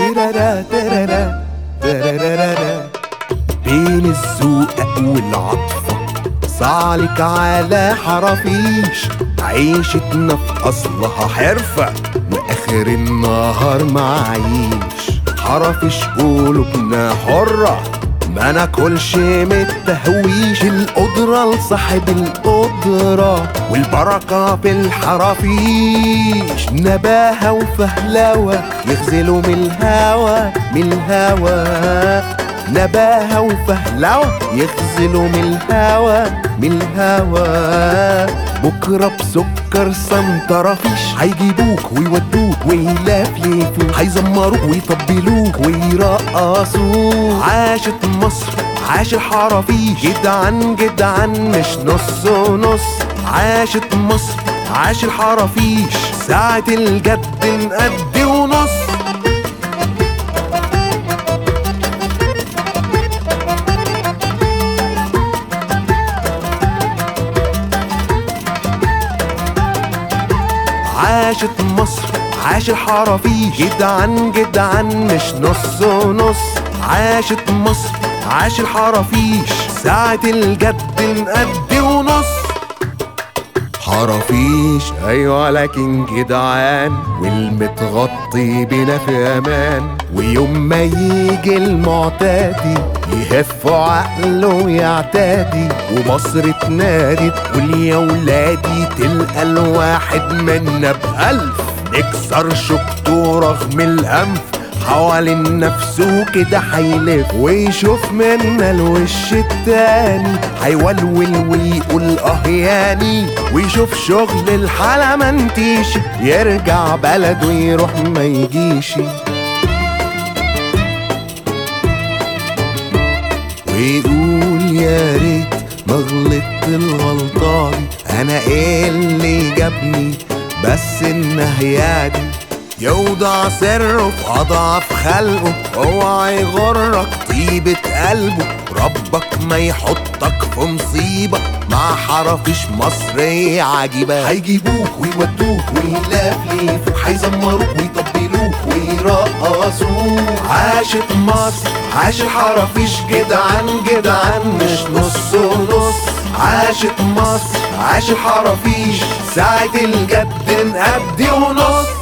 ترارا ترارا ترارا بين الذوق والعطفة صعلك على حرافيش عيشتنا في أصلها حرفة وآخر النهار معيش حرافيش قلوبنا حرة ما ناكلش من التهويش القدرة لصاحب القدرة والبركة في الحرافيش نباهة وفهلوة يغزلوا من الهوا من الهوا نباهة وفهلوة يغزلوا من الهوا من الهوا بكرة بسكر سنترة فيش هيجيبوك ويودوك ويلفلفوك هيزمروك ويطبلوك ويرقصوك عاشت مصر عاش الحرافيش جدعان جدعان مش نص ونص عاشت مصر عاش الحرافيش ساعة الجد نقد ونص عاشت مصر عاش الحرافيش جدعان جدعان مش نص ونص عاشت مصر عاش الحرافيش ساعة الجد نقد ونص حرافيش ايوه لكن جدعان والمتغطي بنا في امان ويوم ما يجي المعتادي يهف عقله ويعتادي ومصر تنادي تقول يا ولادي تلقى الواحد منا بألف نكسر شبطه رغم الأنف حوالين نفسه كده هيلف ويشوف منا الوش التاني هيولول ويقول اه ياني ويشوف شغل الحالة منتيش يرجع بلده يروح ما يجيش ويقول يا ريت ما غلطت الغلطة دي انا ايه اللي جابني بس النهية دي يوضع سره في اضعف خلقه اوعى يغرك طيبة قلبه ربك ما يحطك في مصيبة مع حرافيش مصرية عجيبة هيجيبوك ويودوك ويلفلفوك هيزمروك ويطبلوك ويرقصوك عاشت مصر عاش الحرافيش جدعان جدعان مش نص ونص عاشت مصر عاش الحرافيش ساعة الجد نقد ونص